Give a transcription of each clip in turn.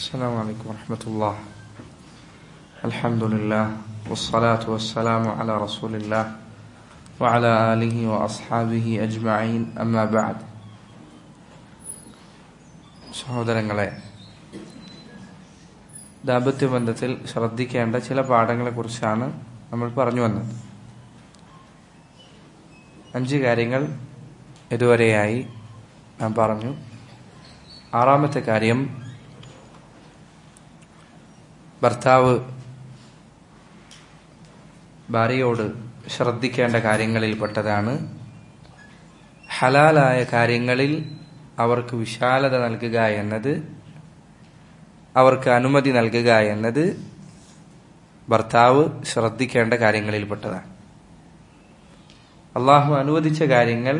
السلام عليكم ورحمة الله الحمد لله والصلاة والسلام على رسول الله وعلى آله وأصحابه أجمعين أما بعد സഹോദരങ്ങളെ ദാമ്പത്യ ബന്ധത്തിൽ ശ്രദ്ധിക്കേണ്ട ചില പാഠങ്ങളെ കുറിച്ചാണ് നമ്മൾ പറഞ്ഞു വന്നത് അഞ്ച് കാര്യങ്ങൾ ഇതുവരെയായി ഞാൻ പറഞ്ഞു ആറാമത്തെ കാര്യം ഭർത്താവ് ഭാര്യയോട് ശ്രദ്ധിക്കേണ്ട കാര്യങ്ങളിൽപ്പെട്ടതാണ് ഹലാലായ കാര്യങ്ങളിൽ അവർക്ക് വിശാലത നൽകുക എന്നത് അവർക്ക് അനുമതി നൽകുക എന്നത് ഭർത്താവ് ശ്രദ്ധിക്കേണ്ട കാര്യങ്ങളിൽപ്പെട്ടതാണ് അള്ളാഹു അനുവദിച്ച കാര്യങ്ങൾ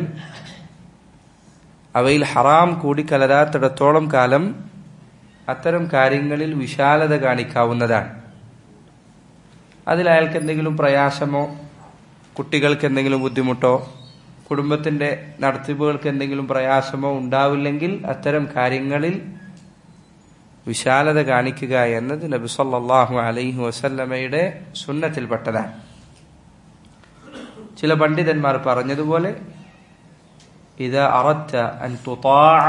അവയിൽ ഹറാം കൂടിക്കലരാത്തിടത്തോളം കാലം അത്തരം കാര്യങ്ങളിൽ വിശാലത കാണിക്കാവുന്നതാണ് അതിൽ അയാൾക്ക് എന്തെങ്കിലും പ്രയാസമോ കുട്ടികൾക്ക് എന്തെങ്കിലും ബുദ്ധിമുട്ടോ കുടുംബത്തിന്റെ നടത്തിപ്പുകൾക്ക് എന്തെങ്കിലും പ്രയാസമോ ഉണ്ടാവില്ലെങ്കിൽ അത്തരം കാര്യങ്ങളിൽ വിശാലത കാണിക്കുക എന്നത് നബി സല്ലല്ലാഹു അലൈഹി വസല്ലമയുടെ സുന്നത്തിൽപ്പെട്ടതാണ് ചില പണ്ഡിതന്മാർ പറഞ്ഞതുപോലെ إذا أردت أن تطاع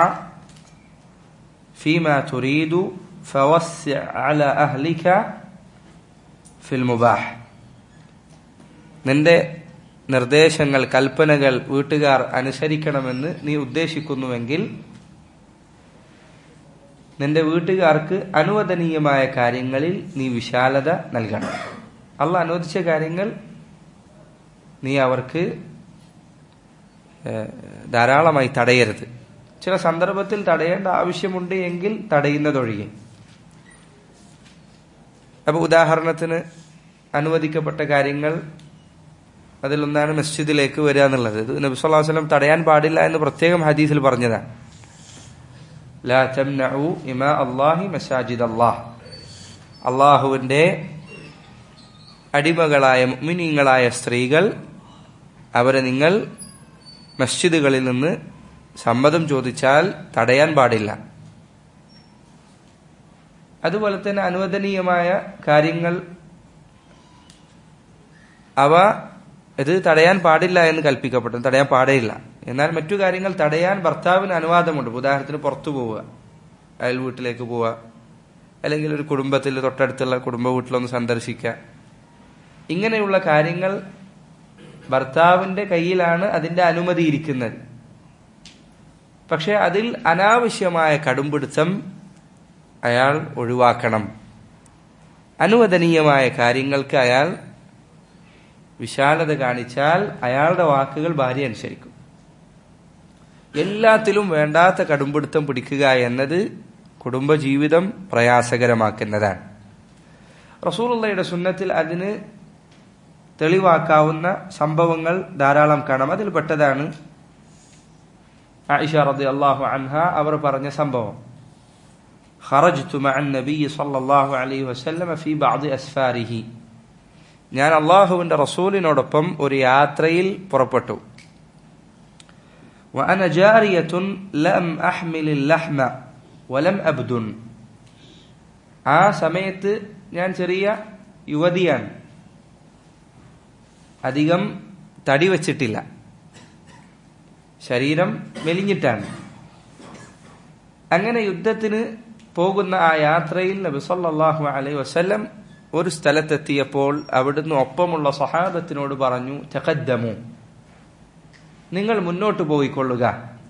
فيما تريد فوسع على أهلك في المباح നിന്റെ നിർദ്ദേശങ്ങൾ കൽപ്പനകൾ വീട്ടുകാർ അനുസരിക്കണമെന്ന് നീ ഉദ്ദേശിക്കുന്നുവെങ്കിൽ നിന്റെ വീട്ടുകാർക്ക് അനുവദനീയമായ കാര്യങ്ങളിൽ നീ വിശാലത നൽകണം അല്ല അനുവദിച്ച കാര്യങ്ങൾ നീ അവർക്ക് ധാരാളമായി തടയരുത് ചില സന്ദർഭത്തിൽ തടയേണ്ട ആവശ്യമുണ്ട് എങ്കിൽ തടയുന്നതൊഴികെ അപ്പൊ ഉദാഹരണത്തിന് അനുവദിക്കപ്പെട്ട കാര്യങ്ങൾ അതിലൊന്നാണ് മസ്ജിദിലേക്ക് വരിക എന്നുള്ളത് ഇത് നബി സല്ലല്ലാഹു അലൈഹി വസല്ലം തടയാൻ പാടില്ല എന്ന് പ്രത്യേകം ഹദീസിൽ പറഞ്ഞതാണ് ലാ തംനഉ ഇമാ അല്ലാഹി മസാജിദ് അല്ലാഹ് അള്ളാഹുവിന്റെ അടിമകളായ മുഅ്മിനീങ്ങളായ സ്ത്രീകൾ അവരെ നിങ്ങൾ മസ്ജിദുകളിൽ നിന്ന് സമ്മതം ചോദിച്ചാൽ തടയാൻ പാടില്ല അതുപോലെ തന്നെ അനുവദനീയമായ കാര്യങ്ങൾ അവ ഇത് തടയാൻ പാടില്ല എന്ന് കൽപ്പിക്കപ്പെട്ടു തടയാൻ പാടേയില്ല എന്നാൽ മറ്റു കാര്യങ്ങൾ തടയാൻ ഭർത്താവിന് അനുവാദമുണ്ട് ഉദാഹരണത്തിന് പുറത്തു പോവുക അയൽ വീട്ടിലേക്ക് പോവുക അല്ലെങ്കിൽ ഒരു കുടുംബത്തിൽ തൊട്ടടുത്തുള്ള കുടുംബ വീട്ടിലൊന്ന് സന്ദർശിക്കുക ഇങ്ങനെയുള്ള കാര്യങ്ങൾ ഭർത്താവിന്റെ കയ്യിലാണ് അതിന്റെ അനുമതി ഇരിക്കുന്നത് പക്ഷെ അതിൽ അനാവശ്യമായ കടുംപിടുത്തം അയാൾ ഒഴിവാക്കണം അനുവദനീയമായ കാര്യങ്ങൾക്ക് അയാൾ വിശാലത കാണിച്ചാൽ അയാളുടെ വാക്കുകൾ ഭാര്യ അനുസരിക്കും എല്ലാത്തിലും വേണ്ടാത്ത കടുംപിടുത്തം പിടിക്കുക എന്നത് കുടുംബജീവിതം പ്രയാസകരമാക്കുന്നതാണ് റസൂലുള്ളയുടെ സുന്നത്തിൽ അതിന് തെളിവാക്കാവുന്ന സംഭവങ്ങൾ ധാരാളം കാണാം അതിൽ പെട്ടതാണ് ആയിഷ റതി അള്ളാഹു അൻഹ അവർ പറഞ്ഞ സംഭവം خرجت مع النبي صلى الله عليه وسلم في بعض أسفاره ഞാൻ അള്ളാഹുവിന്റെ റസൂലിനോടൊപ്പം ഒരു യാത്രയിൽ പുറപ്പെട്ടു وأنا جارية لم أحمل اللحم ولم أبدن ആ സമയത്ത് ഞാൻ ചെറിയ യുവതിയാണ് അധികം തടി വച്ചിട്ടില്ല ശരീരം മെലിഞ്ഞിട്ടാണ് അങ്ങനെ യുദ്ധത്തിന് പോകുന്ന ആ യാത്രയിൽ നബി സല്ലല്ലാഹു അലൈഹി വസല്ലം ഒരു സ്ഥലത്തെത്തിയപ്പോൾ അവിടുന്ന് ഒപ്പമുള്ള സഹാബത്തിനോട് പറഞ്ഞു തഖദ്ദമു നിങ്ങൾ മുന്നോട്ട് പോയിക്കൊള്ളുക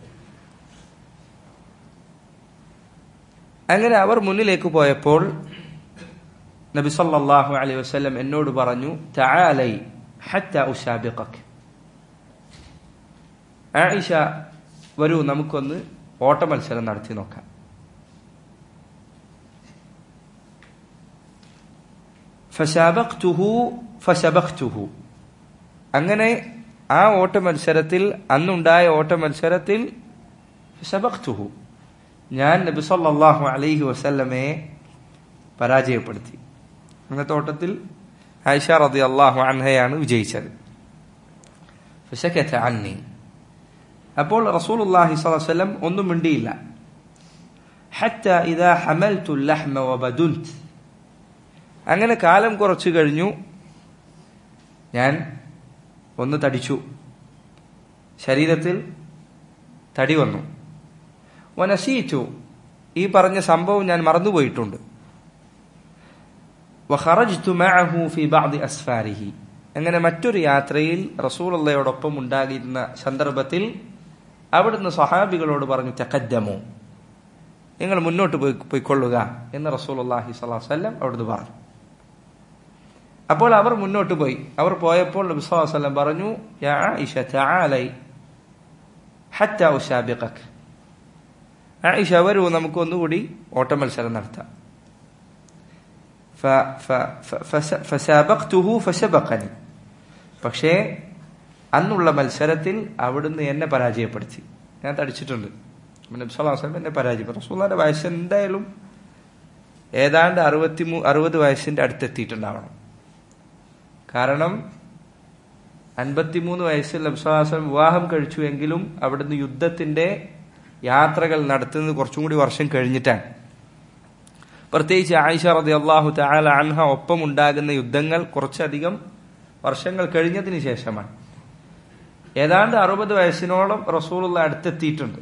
അങ്ങനെ അവർ മുന്നിലേക്ക് പോയപ്പോൾ നബി സല്ലല്ലാഹു അലൈഹി വസല്ലം എന്നോട് പറഞ്ഞു തആലൈ ഹത്ത ഉഷാബിഖക് ആയിഷ വരൂ നമുക്കൊന്ന് ഓട്ട മത്സരം നടത്തി നോക്കാം ഫശാബഖ്തുഹു ഫശബഖ്തുഹു അങ്ങനെ ആ ഓട്ട മത്സരത്തിൽ അന്നുണ്ടായ ഓട്ട മത്സരത്തിൽ ഫശബഖ്തുഹു ഞാൻ നബി സല്ലല്ലാഹു അലൈഹി വസല്ലമയെ പരാജയപ്പെടുത്തി അന്നത്തെ ഓട്ടത്തിൽ ആയിഷ റതി അള്ളാഹു അൻഹയാണ് വിജയിച്ചത് ഫശക്കത്ത അന്നി അപ്പോൾ റസൂലുള്ളാഹി സ്വല്ലല്ലാഹു അലൈഹി വസല്ലം ഒന്നും മിണ്ടിയില്ല حتى إذا حملت اللحم وبدنت അങ്ങനെ കാലം കുറച്ചു കഴിഞ്ഞു ഞാൻ ഒന്ന് തടിച്ചു ശരീരത്തിൽ തടി വന്നു വനസീച്ചു ഈ പറഞ്ഞ സംഭവം ഞാൻ മറന്നുപോയിട്ടുണ്ട് വഖറജ്തു മഅഹു ഫി ബഅദി അസ്ഫാരിഹി അങ്ങനെ മറ്റൊരു യാത്രയിൽ റസൂലുള്ളയോടൊപ്പം ഉണ്ടായിരുന്ന സന്ദർഭത്തിൽ അവിടുന്ന് സഹാബികളോട് പറഞ്ഞു തഖദ്ദമു നിങ്ങൾ മുന്നോട്ട് പോയി പോയിക്കൊള്ളുക എന്ന് റസൂലുള്ളാഹി സ്വല്ലല്ലാഹു അലൈഹി വസല്ലം അവിടുന്ന് പറഞ്ഞു അപ്പോൾ അവർ മുന്നോട്ട് പോയി അവർ പോയപ്പോൾ നബി സ്വല്ലല്ലാഹു അലൈഹി വസല്ലം പറഞ്ഞു യാ ആയിഷ തആലൈ ഹത്താ ഉസാബിഖക് ആയിഷ വരൂ നമുക്ക് ഒന്നുകൂടി ഓട്ട മത്സരം നടത്താം ഫസാബഖ്തുഹു ഫസബഖനി പക്ഷേ അന്നുള്ള മത്സരത്തിൽ അവിടുന്ന് എന്നെ പരാജയപ്പെടുത്തി ഞാൻ തടിച്ചിട്ടുണ്ട് നബി സല്ലല്ലാഹു അലൈഹി വസല്ലം എന്നെ പരാജയപ്പെടുത്തി റസൂലുള്ളാഹിന്റെ വയസ്സ് എന്തായാലും ഏതാണ്ട് അറുപത്തി അറുപത് വയസ്സിന്റെ അടുത്തെത്തിയിട്ടുണ്ടാവണം കാരണം അൻപത്തിമൂന്ന് വയസ്സിൽ നബി സല്ലല്ലാഹു അലൈഹി വസല്ലം വിവാഹം കഴിച്ചു എങ്കിലും അവിടുന്ന് യുദ്ധത്തിന്റെ യാത്രകൾ നടത്തുന്നത് കുറച്ചും കൂടി വർഷം കഴിഞ്ഞിട്ടാണ് പ്രത്യേകിച്ച് ആയിഷ റതി അള്ളാഹു താല അൻഹ ഒപ്പം ഉണ്ടാകുന്ന യുദ്ധങ്ങൾ കുറച്ചധികം വർഷങ്ങൾ കഴിഞ്ഞതിന് ശേഷമാണ് ഏതാണ്ട് അറുപത് വയസ്സിനോളം റസൂലുള്ള അടുത്തെത്തിയിട്ടുണ്ട്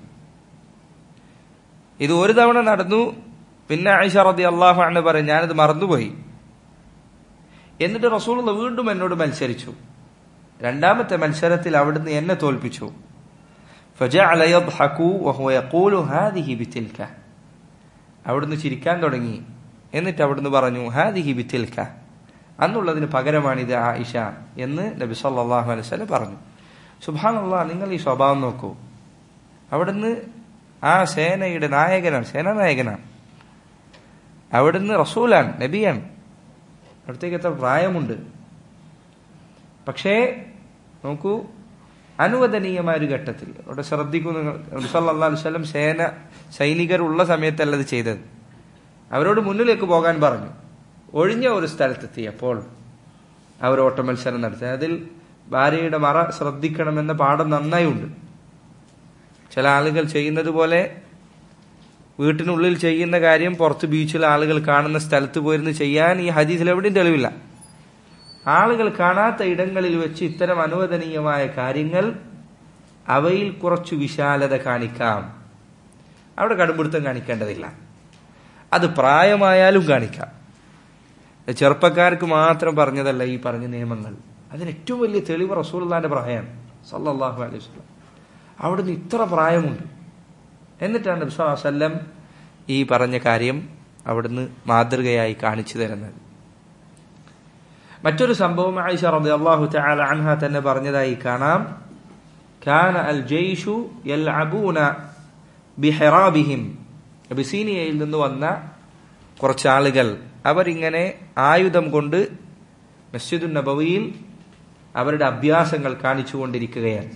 ഇത് ഒരു തവണ നടന്നു പിന്നെ ആയിഷ റതി അള്ളാഹു അണ്ണ പറയും ഞാനിത് മറന്നുപോയി എന്നിട്ട് റസൂലുള്ള വീണ്ടും എന്നോട് മത്സരിച്ചു രണ്ടാമത്തെ മത്സരത്തിൽ അവിടുന്ന് എന്നെ തോൽപ്പിച്ചു فجعل يضحك وهو يقول هذه بتلك അവിടുന്ന് ചിരിക്കാൻ തുടങ്ങി എന്നിട്ട് അവിടുന്ന് പറഞ്ഞു ഹാദിഹി ബിത്തിൽക്ക അന്നുള്ളതിന് പകരമാണിത് ആയിഷ എന്ന് നബി സല്ലല്ലാഹു അലൈഹി വസല്ലം പറഞ്ഞു സുബ്ഹാനല്ലാഹ് നിങ്ങൾ ഈ സ്വഭാവം നോക്കൂ അവിടുന്ന് ആ സേനയുടെ നായകനാണ് സേനാനായകനാണ് അവിടുന്ന് റസൂലാണ് നബിയാണ് അവിടത്തേക്ക് എത്ര പ്രായമുണ്ട് പക്ഷേ നോക്കൂ അനുവദനീയമായ ഒരു ഘട്ടത്തിൽ അവിടെ ശ്രദ്ധിക്കൂ നിങ്ങൾ സല്ലാ വല്ലം സേന സൈനികരുള്ള സമയത്തല്ല അത് ചെയ്തത് അവരോട് മുന്നിലേക്ക് പോകാൻ പറഞ്ഞു ഒഴിഞ്ഞ ഒരു സ്ഥലത്തെത്തിയപ്പോൾ അവർ ഓട്ട മത്സരം നടത്തി അതിൽ ഭാര്യയുടെ മറ ശ്രദ്ധിക്കണമെന്ന പാഠം നന്നായി ഉണ്ട് ചില ആളുകൾ ചെയ്യുന്നത് പോലെ വീട്ടിനുള്ളിൽ ചെയ്യുന്ന കാര്യം പുറത്ത് ബീച്ചിൽ ആളുകൾ കാണുന്ന സ്ഥലത്ത് പോയിരുന്ന് ചെയ്യാൻ ഈ ഹദീസിൽ എവിടെയും തെളിവില്ല ആളുകൾ കാണാത്ത ഇടങ്ങളിൽ വെച്ച് ഇത്തരം അനുവദനീയമായ കാര്യങ്ങൾ അവയിൽ കുറച്ചു വിശാലത കാണിക്കാം അവിടെ കടുംപിടുത്തം കാണിക്കേണ്ടതില്ല അത് പ്രായമായാലും കാണിക്കാം ചെറുപ്പക്കാർക്ക് മാത്രം പറഞ്ഞതല്ല ഈ പറഞ്ഞ നിയമങ്ങൾ അതിന് ഏറ്റവും വലിയ തെളിവ് റസൂൽദാന്റെ പ്രായമാണ് സല്ലാഹു അലൈഹി വസ്ലം അവിടുന്ന് ഇത്ര പ്രായമുണ്ട് എന്നിട്ടാണ് നബ്സല്ലം ഈ പറഞ്ഞ കാര്യം അവിടുന്ന് മാതൃകയായി കാണിച്ചു തരുന്നത് മറ്റൊരു സംഭവം ആയിഷ റബി അള്ളാഹു തആല അൻഹ തന്നെ പറഞ്ഞതായി കാണാം കാന അൽ ജയ്ഷു യൽഅബൂന ബിഹിറാബിഹിം അബിസീനിയയിൽ നിന്ന് വന്ന കുറച്ച് ആളുകൾ അവരിങ്ങനെ ആയുധം കൊണ്ട് മസ്ജിദു നബവിയിൽ അവരുടെ അഭ്യാസങ്ങൾ കാണിച്ചുകൊണ്ടിരിക്കുകയാണ്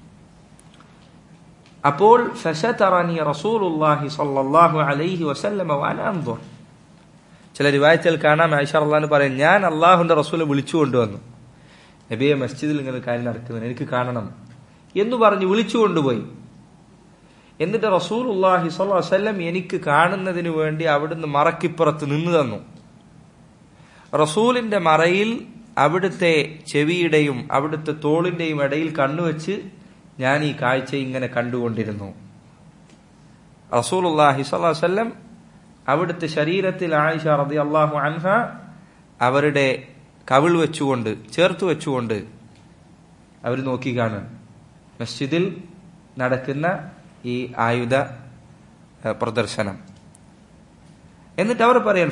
അപ്പോൾ ഫസതറനി റസൂലുള്ളാഹി സ്വല്ലല്ലാഹു അലൈഹി വസല്ലമ വഅന അൻദുർ ചില റിവായത്തിൽ കാണാം ആയിഷ അള്ളഹാൻ പറയും ഞാൻ അള്ളാഹുന്റെ റസൂലെ വിളിച്ചു കൊണ്ടുവന്നു നബിയെ മസ്ജിദിൽ ഇങ്ങനെ കാര്യം നടക്കുന്നത് എനിക്ക് കാണണം എന്ന് പറഞ്ഞ് വിളിച്ചു കൊണ്ടുപോയി എന്നിട്ട് റസൂൽ അള്ളാഹി സ്വല്ലം എനിക്ക് കാണുന്നതിന് വേണ്ടി അവിടുന്ന് മറക്കിപ്പുറത്ത് നിന്ന് തന്നു റസൂലിന്റെ മറയിൽ അവിടുത്തെ ചെവിയുടെയും അവിടുത്തെ തോളിന്റെയും ഇടയിൽ കണ്ണുവെച്ച് ഞാൻ ഈ കാഴ്ച ഇങ്ങനെ കണ്ടുകൊണ്ടിരുന്നു റസൂൽ അള്ളാഹി സ്വല്ലം അവിടുത്തെ ശരീരത്തിൽ ആയിഷ റതി അള്ളാഹു അൻഹ അവരുടെ കവിൾ വെച്ചുകൊണ്ട് ചേർത്ത് വെച്ചുകൊണ്ട് അവർ നോക്കി കാണും മസ്ജിദിൽ നടക്കുന്ന ഈ ആയുധ പ്രദർശനം എന്നിട്ട് അവർ പറയാൻ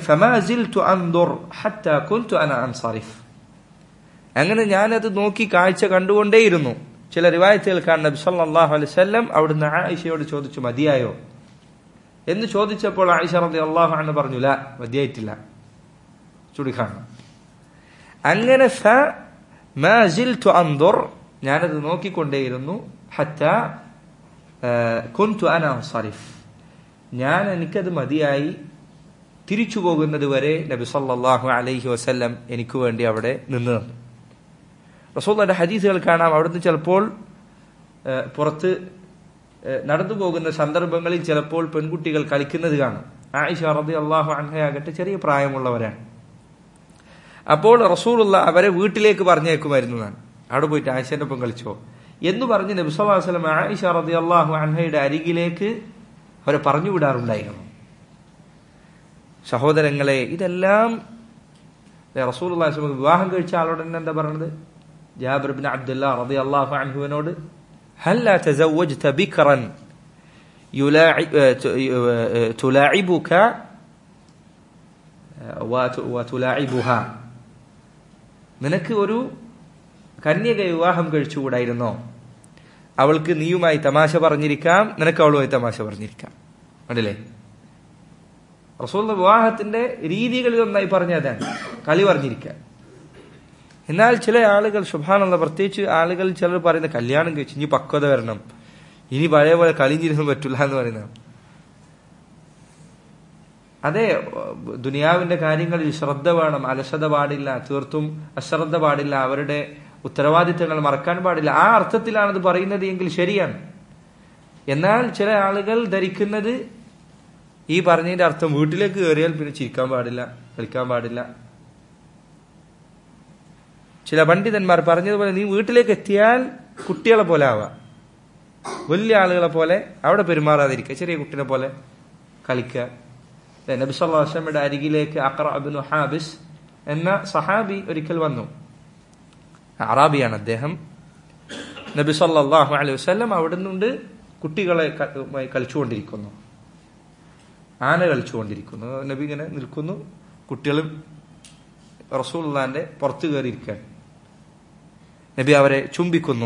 അങ്ങനെ ഞാനത് നോക്കി കാഴ്ച കണ്ടുകൊണ്ടേയിരുന്നു ചില റിവായത്തുകൾ കാണുന്ന നബി സല്ലല്ലാഹു അലൈഹി വസല്ലം അവിടുന്ന് ആയിഷയോട് ചോദിച്ചു മതിയായോ എന്ന് ചോദിച്ചപ്പോൾ ആയിഷ റബി അള്ളാഹു ആണ് പറഞ്ഞു ല മതിയായിട്ടില്ല ചുടിക്കാണും അങ്ങനെ ഞാനത് നോക്കിക്കൊണ്ടേയിരുന്നു ഹത്ത കുന്തു അന സറിഫ് ഞാൻ എനിക്കത് മതിയായി തിരിച്ചു പോകുന്നത് വരെ നബി സല്ലല്ലാഹു അലൈഹി വസല്ലം എനിക്ക് വേണ്ടി അവിടെ നിന്ന് തന്നു റസൂള്ളയുടെ ഹദീസുകൾ കാണാം അവിടുന്ന് ചിലപ്പോൾ പുറത്ത് ഏഹ്, നടന്നു പോകുന്ന സന്ദർഭങ്ങളിൽ ചിലപ്പോൾ പെൺകുട്ടികൾ കളിക്കുന്നത് കാണും ആയിഷ റബി അള്ളാഹു അൻഹയാകട്ടെ ചെറിയ പ്രായമുള്ളവരാണ് അപ്പോൾ റസൂലുള്ള അവരെ വീട്ടിലേക്ക് പറഞ്ഞേക്കുമായിരുന്നു ഞാൻ അവിടെ പോയിട്ട് ആയിഷന്റെ ഒപ്പം കളിച്ചോ എന്ന് പറഞ്ഞ് നബിസ്വല്ലാസ്ലം ആയിഷ റബി അള്ളാഹു അൻഹയുടെ അരികിലേക്ക് അവരെ പറഞ്ഞു വിടാറുണ്ടായിരുന്നു സഹോദരങ്ങളെ ഇതെല്ലാം റസൂൽ വിവാഹം കഴിച്ച ആളോട് തന്നെ എന്താ പറയുന്നത് ജാബിർ ബിൻ അബ്ദുല്ല റബി അള്ളാഹു അൻഹുവിനോട് هلا تزوجت بكرا يلاعب تلاعبك وت- وتلاعبها നിനക്ക് ഒരു കന്യക വിവാഹം കഴിച്ചുകൂടായിരുന്നോ അവൾക്ക് നീയുമായി തമാശ പറഞ്ഞിരിക്കാം നിനക്ക് അവളുമായി തമാശ പറഞ്ഞിരിക്കാം കണ്ടില്ലേ റസൂൽ വിവാഹത്തിന്റെ രീതികളിൽ ഒന്നായി പറഞ്ഞതാണ് കളി പറഞ്ഞിരിക്കാം എന്നാൽ ചില ആളുകൾ സുഭാനുള്ള പ്രത്യേകിച്ച് ആളുകൾ ചിലർ പറയുന്ന കല്യാണം കഴിച്ച് ഇനി പക്വത വരണം ഇനി പഴയ പോലെ കളിഞ്ഞിരുന്നു പറ്റില്ല എന്ന് പറയുന്നത് അതെ ദുനിയാവിന്റെ കാര്യങ്ങളിൽ ശ്രദ്ധ വേണം അലസത പാടില്ല തീർത്തും അശ്രദ്ധ പാടില്ല അവരുടെ ഉത്തരവാദിത്തങ്ങൾ മറക്കാൻ പാടില്ല ആ അർത്ഥത്തിലാണത് പറയുന്നത് എങ്കിൽ ശരിയാണ് എന്നാൽ ചില ആളുകൾ ധരിക്കുന്നത് ഈ പറഞ്ഞതിന്റെ അർത്ഥം വീട്ടിലേക്ക് കയറിയാൽ പിന്നെ ചിരിക്കാൻ പാടില്ല കളിക്കാൻ പാടില്ല ചില പണ്ഡിതന്മാർ പറഞ്ഞതുപോലെ നീ വീട്ടിലേക്ക് എത്തിയാൽ കുട്ടികളെ പോലെ ആവാം വലിയ ആളുകളെ പോലെ അവിടെ പെരുമാറാതിരിക്കുക ചെറിയ കുട്ടിനെ പോലെ കളിക്കുക ദേ നബി സല്ലല്ലാഹു അലൈഹി വസല്ലമയുടെ അരികിലേക്ക് അഖറ ഇബ്നു ഹാബിസ് എന്ന സഹാബി ഒരിക്കൽ വന്നു അറാബിയാണ് അദ്ദേഹം നബി സല്ലല്ലാഹു അലൈഹി വസല്ലം അവിടെ നിന്നുണ്ട് കുട്ടികളെ ക- മായി കളിച്ചുകൊണ്ടിരിക്കുന്നു ആന കളിച്ചുകൊണ്ടിരിക്കുന്നു നബി ഇങ്ങനെ നിൽക്കുന്നു കുട്ടികളും റസൂലുള്ളാന്റെ പുറത്തു കയറിയിരിക്കാൻ നബി അവരെ ചുംബിക്കുന്നു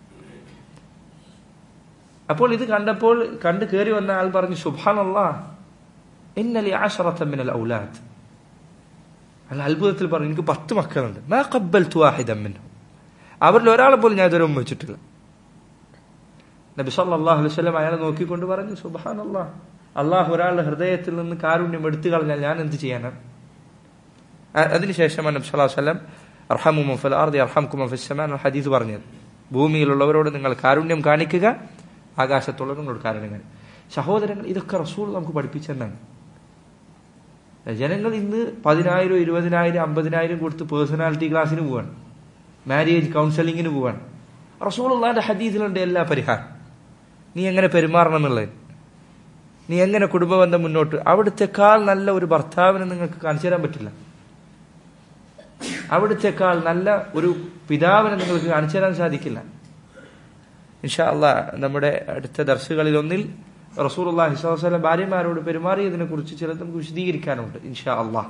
അപ്പോൾ ഇത് കണ്ടപ്പോൾ കണ്ട് കയറി വന്ന ആൾ പറഞ്ഞു സുബാനല്ലാ ഇന്നലെ ആശറത്തമ്മിനൽ ഔലാദ് അല്ല അത്ഭുതത്തിൽ പറഞ്ഞു എനിക്ക് പത്ത് മക്കളുണ്ട് മാ ഖബ്ബൽതു വാഹിദൻ മിൻഹും അവരിൽ ഒരാളെ പോലും ഞാൻ ഇതുവരെ ഉമ്മച്ചിട്ടില്ല നബി സല്ലല്ലാഹു അലൈഹി വസല്ലം അയാളെ നോക്കിക്കൊണ്ട് പറഞ്ഞു സുബ്ഹാനല്ലാഹ് അള്ളാഹു ഒരാളുടെ ഹൃദയത്തിൽ നിന്ന് കാരുണ്യം എടുത്തു കളഞ്ഞാൽ ഞാൻ എന്ത് ചെയ്യാനാണ് അ- അതിനുശേഷം നബി സല്ലല്ലാഹു അലൈഹി വസല്ലം അർഹമു മൻ ഫിൽ അർദി അർഹംകും മൻ ഫിസ് സമാ എന്ന ഹദീസ് പറഞ്ഞത് ഭൂമിയിലുള്ളവരോട് നിങ്ങൾ കാരുണ്യം കാണിക്കുക ആകാശത്തുള്ളവർ നിങ്ങളോട് കാരുണ്യം കാണിക്കുക സഹോദരങ്ങൾ ഇതൊക്കെ റസൂൽ നമുക്ക് പഠിപ്പിച്ചെന്നാണ് ജനങ്ങൾ ഇന്ന് പതിനായിരം ഇരുപതിനായിരം അമ്പതിനായിരം കൊടുത്ത് പേഴ്സണാലിറ്റി ക്ലാസ്സിന് പോവാണ് മാരേജ് കൗൺസിലിങ്ങിന് പോവാണ് റസൂളുള്ളാന്റെ ഹദീസിലുണ്ട് എല്ലാ പരിഹാരം നീ എങ്ങനെ പെരുമാറണം എന്നുള്ളത് നീ എങ്ങനെ കുടുംബബന്ധം മുന്നോട്ട് അവിടുത്തെക്കാൾ നല്ല ഒരു ഭർത്താവിനെ നിങ്ങൾക്ക് കാണിച്ചു തരാൻ പറ്റില്ല അവിടുത്തെക്കാൾ നല്ല ഒരു പിതാവിനെ നിങ്ങൾക്ക് കാണിച്ചു തരാൻ സാധിക്കില്ല ഇൻഷാ അള്ളാ നമ്മുടെ അടുത്ത ദർസുകളിൽ ഒന്നിൽ റസൂൽ അള്ളാഹി സ്വലം ഭാര്യമാരോട് പെരുമാറിയതിനെ കുറിച്ച് ചിലത് നമുക്ക് വിശദീകരിക്കാനുണ്ട് ഇൻഷാ അള്ളാഹ്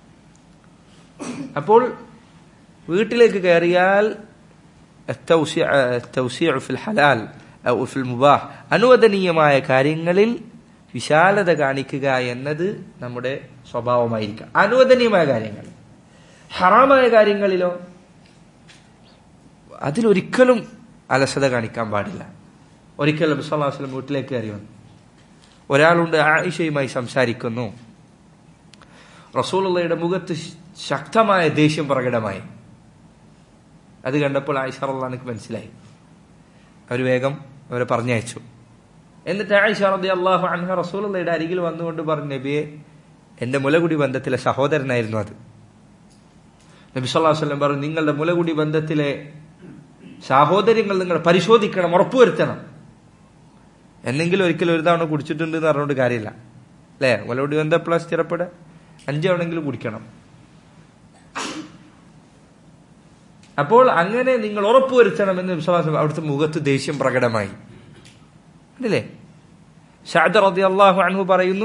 അപ്പോൾ വീട്ടിലേക്ക് കയറിയാൽ التوسيع التوسيع في الحلال أو في المباح അനുവദനീയമായ കാര്യങ്ങളിൽ വിശാലത കാണിക്കുക എന്നത് നമ്മുടെ സ്വഭാവമായിരിക്കാം അനുവദനീയമായ കാര്യങ്ങൾ ഹറാമായ കാര്യങ്ങളിലോ അതിലൊരിക്കലും അലസത കാണിക്കാൻ പാടില്ല ഒരിക്കൽ നബി സല്ലല്ലാഹു അലൈഹി വസല്ലം വീട്ടിലേക്ക് കയറി വന്നു ഒരാളുണ്ട് ആയിഷയുമായി സംസാരിക്കുന്നു റസൂലുള്ളയുടെ മുഖത്ത് ശക്തമായ ദേഷ്യം പ്രകടമായി അത് കണ്ടപ്പോൾ ആയിഷ റളിയല്ലാഹുക്ക് മനസ്സിലായി അവർ വേഗം അവരെ പറഞ്ഞയച്ചു എന്നിട്ട് ആയിഷ റളി അള്ളാഹു അൻഹ റസൂലുള്ളയുടെ അരികിൽ വന്നുകൊണ്ട് പറഞ്ഞു നബിയെ എന്റെ മുലകുടി ബന്ധത്തിലെ സഹോദരനായിരുന്നു അത് നബി സല്ലല്ലാഹു അലൈഹി വസല്ലം പറഞ്ഞു നിങ്ങളുടെ മുലകുടി ബന്ധത്തിലെ സാഹോദര്യങ്ങൾ നിങ്ങൾ പരിശോധിക്കണം ഉറപ്പുവരുത്തണം എന്നെങ്കിലും ഒരിക്കലും ഒരു തവണ കുടിച്ചിട്ടുണ്ട് എന്ന് പറഞ്ഞുകൊണ്ട് കാര്യമില്ല അല്ലേ മുലകുടി ബന്ധം എപ്പോഴാണ് സ്ഥിരപ്പെടുക അഞ്ച് തവണെങ്കിലും കുടിക്കണം അപ്പോൾ അങ്ങനെ നിങ്ങൾ ഉറപ്പുവരുത്തണമെന്ന് വിശ്വാസം അവിടുത്തെ മുഖത്ത് ദേഷ്യം പ്രകടമായി അല്ലേ ഷാദ് റതി അള്ളാഹു അൻഹു പറയുന്നു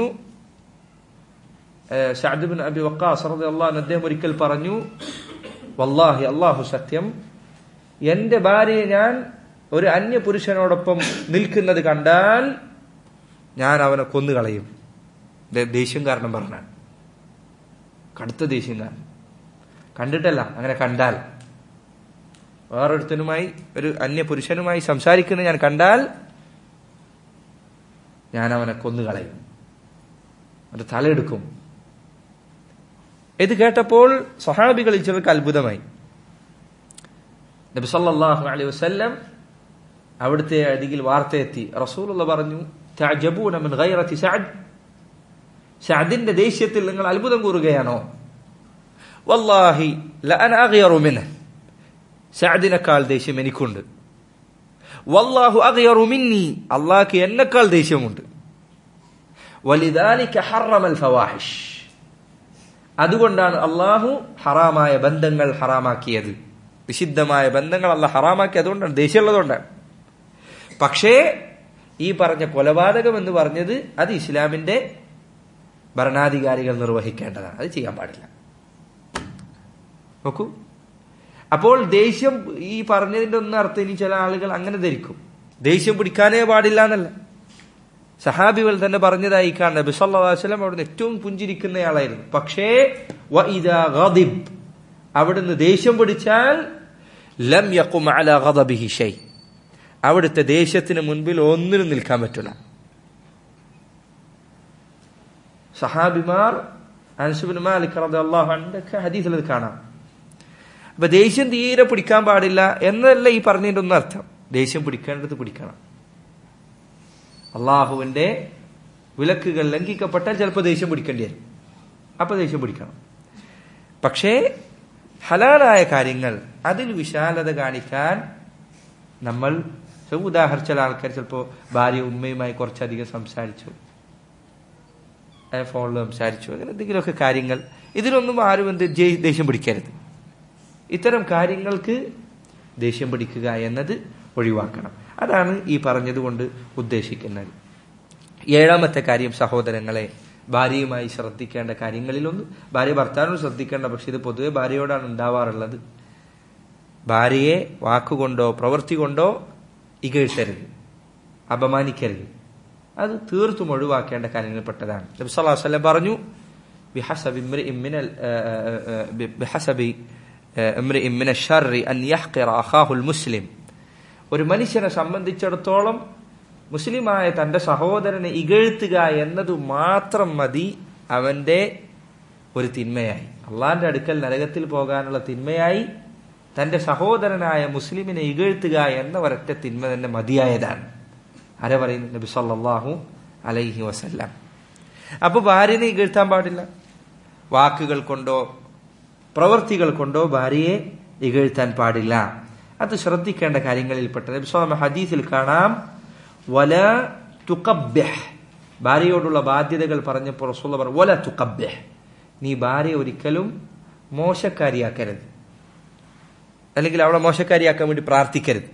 ഷാദ് ബിൻ അബി വക്കാസ് റതി അള്ളാഹു അദ്ദേഹം ഒരിക്കൽ പറഞ്ഞു വല്ലാഹി അള്ളാഹു സത്യം എന്റെ ഭാര്യയെ ഞാൻ ഒരു അന്യ പുരുഷനോടൊപ്പം നിൽക്കുന്നത് കണ്ടാൽ ഞാൻ അവനെ കൊന്നുകളയും ദേ- ദേഷ്യം കാരണം പറഞ്ഞാൽ കടുത്ത ദേഷ്യം കാരണം കണ്ടിട്ടല്ല അങ്ങനെ കണ്ടാൽ വേറൊരുത്തനുമായി ഒരു അന്യ പുരുഷനുമായി സംസാരിക്കുന്നത് ഞാൻ കണ്ടാൽ ഞാൻ അവനെ കൊന്നുകളയും അത് തലയെടുക്കും ഇത് കേട്ടപ്പോൾ സഹാബികളിൽ ചിലർക്ക് അത്ഭുതമായി നബി സല്ലല്ലാഹു അലൈഹി വസല്ലം അവിടുത്തെ അരികിൽ വാർത്ത എത്തി റസൂലുള്ള പറഞ്ഞു "തഅജബൂന മിൻ ഗൈറത്തി സഅദ് സഅദിന്റെ ദേഷ്യത്തിൽ നിങ്ങൾ അത്ഭുതം കൂറുകയാണോ വല്ലാഹി ലഅന അഗ്യറു മിൻഹ് സഅദിനേക്കാൾ ദേഷ്യം എനിക്കുണ്ട് വല്ലാഹു അഗ്യറു മിന്നി അള്ളാഹ്ക്ക് എന്നെക്കാൾ ദേഷ്യമുണ്ട് വലിദാലിക ഹറമൽ ഫവാഹിഷ് അതുകൊണ്ടാണ് അള്ളാഹു ഹറാമായ ബന്ധങ്ങൾ ഹറാമാക്കിയത് നിഷിദ്ധമായ ബന്ധങ്ങൾ അല്ല ഹറാമാക്കി അതുകൊണ്ടാണ് ദേഷ്യമുള്ളതുകൊണ്ടാണ് പക്ഷേ ഈ പറഞ്ഞ കൊലപാതകം എന്ന് പറഞ്ഞത് അത് ഇസ്ലാമിന്റെ ഭരണാധികാരികൾ നിർവഹിക്കേണ്ടതാണ് അത് ചെയ്യാൻ പാടില്ല നോക്കൂ അപ്പോൾ ദേഷ്യം ഈ പറഞ്ഞതിന്റെ ഒന്നും അർത്ഥം ഇനി ചില ആളുകൾ അങ്ങനെ ധരിക്കും ദേഷ്യം പിടിക്കാനേ പാടില്ല എന്നല്ല സഹാബികൾ തന്നെ പറഞ്ഞതായി കാണുന്നത് നബി സല്ലല്ലാഹു അലൈഹി വസല്ലം അവിടുന്ന് ഏറ്റവും പുഞ്ചിരിക്കുന്നയാളായിരുന്നു പക്ഷേ വഇദാ ഗദിബ് അവിടുന്ന് ദേഷ്യം പിടിച്ചാൽ ലം യഖും അലാ ഗദബിഹി ഷൈ അവിടുത്തെ ദേഷ്യത്തിന് മുൻപിൽ ഒന്നിനും നിൽക്കാൻ പറ്റില്ല സഹാബിമാർ അൻസുബിൻ മാലിക് റളിയല്ലാഹു അൻഹു ഒക്കെ ഹദീസിൽ ഇത് കാണാം അപ്പൊ ദേഷ്യം തീരെ പിടിക്കാൻ പാടില്ല എന്നല്ല ഈ പറഞ്ഞതിന്റെ ഒന്നും അർത്ഥം ദേഷ്യം പിടിക്കേണ്ടത് പിടിക്കണം അള്ളാഹുവിന്റെ വിലക്കുകൾ ലംഘിക്കപ്പെട്ടാൽ ചിലപ്പോൾ ദേഷ്യം പിടിക്കേണ്ടി വരും അപ്പൊ ദേഷ്യം പിടിക്കണം പക്ഷേ ഹലാലായ കാര്യങ്ങൾ അതിൽ വിശാലത കാണിക്കാൻ നമ്മൾ ഉദാഹരിച്ച ആൾക്കാർ ചിലപ്പോൾ ഭാര്യ ഉമ്മയുമായി കുറച്ചധികം സംസാരിച്ചു ഫോണിൽ സംസാരിച്ചു അങ്ങനെ എന്തെങ്കിലുമൊക്കെ കാര്യങ്ങൾ ഇതിലൊന്നും ആരും എന്ത് ജയ്- ദേഷ്യം പിടിക്കരുത് ഇത്തരം കാര്യങ്ങൾക്ക് ദേഷ്യം പിടിക്കുക എന്നത് ഒഴിവാക്കണം അതാണ് ഈ പറഞ്ഞതുകൊണ്ട് ഉദ്ദേശിക്കുന്നത് ഏഴാമത്തെ കാര്യം സഹോദരങ്ങളെ ഭാര്യയുമായി ശ്രദ്ധിക്കേണ്ട കാര്യങ്ങളിലൊന്ന് ഭാര്യ ഭർത്താവിനോട് ശ്രദ്ധിക്കേണ്ട പക്ഷെ ഇത് പൊതുവെ ഭാര്യയോടാണ് ഉണ്ടാവാറുള്ളത് ഭാര്യയെ വാക്കുകൊണ്ടോ പ്രവൃത്തി കൊണ്ടോ ഇകഴ്ത്തരുത് അപമാനിക്കരുത് അത് തീർത്തും ഒഴിവാക്കേണ്ട കാര്യങ്ങളിൽപ്പെട്ടതാണ് നബി സല്ലല്ലാഹു അലൈഹി വസല്ലം പറഞ്ഞു ബിഹസബി ഇമ്രിഇൻ മിനൽ ബിഹസബി ഇമ്രിഇൻ മിന ശർരി അൻ യഹ്ഖിറ അഖാഹുൽ മുസ്ലിം ഒരു മനുഷ്യനെ സംബന്ധിച്ചിടത്തോളം മുസ്ലിമായ തന്റെ സഹോദരനെ ഇകഴ്ത്തുക എന്നത് മാത്രം മതി അവന്റെ ഒരു തിന്മയായി അള്ളാന്റെ അടുക്കൽ നരകത്തിൽ പോകാനുള്ള തിന്മയായി തന്റെ സഹോദരനായ മുസ്ലിമിനെ ഇകഴ്ത്തുക എന്ന ഒരൊറ്റ തിന്മ തന്നെ മതിയായതാണ് ആര പറയുന്നു നബി സല്ലല്ലാഹു അലൈഹി വസല്ലം അപ്പൊ ഭാര്യനെ ഇകഴ്ത്താൻ പാടില്ല വാക്കുകൾ കൊണ്ടോ പ്രവൃത്തികൾ കൊണ്ടോ ഭാര്യയെ ഇകഴ്ത്താൻ പാടില്ല അത് ശ്രദ്ധിക്കേണ്ട കാര്യങ്ങളിൽപ്പെട്ട നബി സ്വല്ലല്ലാഹു ഹദീസിൽ കാണാം വല തുഖബ്ബിഹ് ഭാര്യയോടുള്ള ബാധ്യതകൾ പറഞ്ഞപ്പോൾ റസൂൽ പറഞ്ഞു വല തുഖബ്ബിഹ് നീ ഭാര്യ ഒരിക്കലും മോശക്കാരിയാക്കരുത് അല്ലെങ്കിൽ അവളെ മോശക്കാരിയാക്കാൻ വേണ്ടി പ്രാർത്ഥിക്കരുത്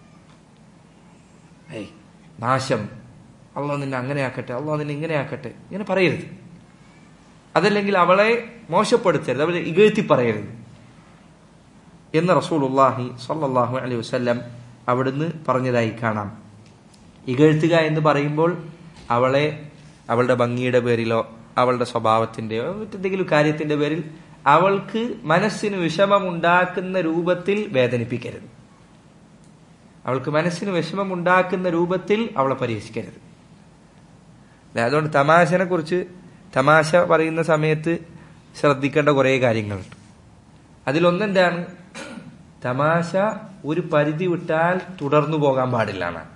ഏയ് നാശം അള്ളാഹ് നിന്നെ അങ്ങനെ ആക്കട്ടെ അള്ളാഹ് നിന്നെ ഇങ്ങനെ ആക്കട്ടെ ഇങ്ങനെ പറയരുത് അതല്ലെങ്കിൽ അവളെ മോശപ്പെടുത്തരുത് അവളെ ഇകഴ്ത്തി പറയരുത് എന്ന് റസൂലുള്ളാഹി സ്വല്ലല്ലാഹു അലൈഹി വസല്ലം അവിടുന്ന് പറഞ്ഞതായി കാണാം ഇകഴ്ത്തുക എന്ന് പറയുമ്പോൾ അവളെ അവളുടെ ഭംഗിയുടെ പേരിലോ അവളുടെ സ്വഭാവത്തിന്റെയോ മറ്റെന്തെങ്കിലും കാര്യത്തിന്റെ പേരിൽ അവൾക്ക് മനസ്സിന് വിഷമമുണ്ടാക്കുന്ന രൂപത്തിൽ വേദനിപ്പിക്കരുത് അവൾക്ക് മനസ്സിന് വിഷമമുണ്ടാക്കുന്ന രൂപത്തിൽ അവളെ പരിഹസിക്കരുത് അല്ലേ? അതുകൊണ്ട് തമാശനെ കുറിച്ച് തമാശ പറയുന്ന സമയത്ത് ശ്രദ്ധിക്കേണ്ട കുറേ കാര്യങ്ങളുണ്ട് അതിലൊന്നെന്താണ് തമാശ ഒരു പരിധി വിട്ടാൽ തുടർന്നു പോകാൻ പാടില്ല എന്നാണ്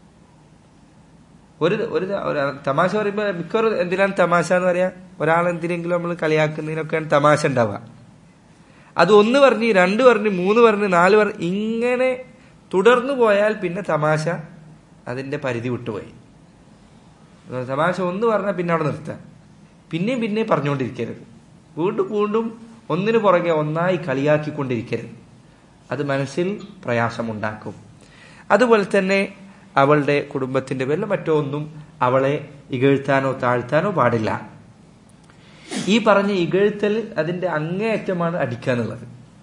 ഒരു ഒരു ഒരു തമാശ പറയുമ്പോൾ മിക്കവാറും എന്തിനാണ് തമാശ എന്ന് പറയാ ഒരാൾ എന്തിനെങ്കിലും നമ്മൾ കളിയാക്കുന്നതിനൊക്കെയാണ് തമാശ ഉണ്ടാവുക അത് ഒന്ന് പറഞ്ഞ് രണ്ട് പറഞ്ഞ് മൂന്ന് പറഞ്ഞ് നാല് പറഞ്ഞ് ഇങ്ങനെ തുടർന്നു പോയാൽ പിന്നെ തമാശ അതിന്റെ പരിധി വിട്ടുപോയി അതുകൊണ്ട് തമാശ ഒന്ന് പറഞ്ഞാൽ പിന്നെ അവിടെ നിർത്താം പിന്നെയും പിന്നെയും പറഞ്ഞുകൊണ്ടിരിക്കരുത് വീണ്ടും വീണ്ടും ഒന്നിനു പുറകെ ഒന്നായി കളിയാക്കിക്കൊണ്ടിരിക്കരുത് അത് മനസ്സിൽ പ്രയാസമുണ്ടാക്കും അതുപോലെ തന്നെ അവളുടെ കുടുംബത്തിന്റെ പേരിൽ മറ്റോ ഒന്നും അവളെ ഇകഴ്ത്താനോ താഴ്ത്താനോ പാടില്ല ഈ പറഞ്ഞ ഇകഴ്ത്തൽ അതിന്റെ അങ്ങേയറ്റമാണ് അടിക്കാന്നുള്ളത്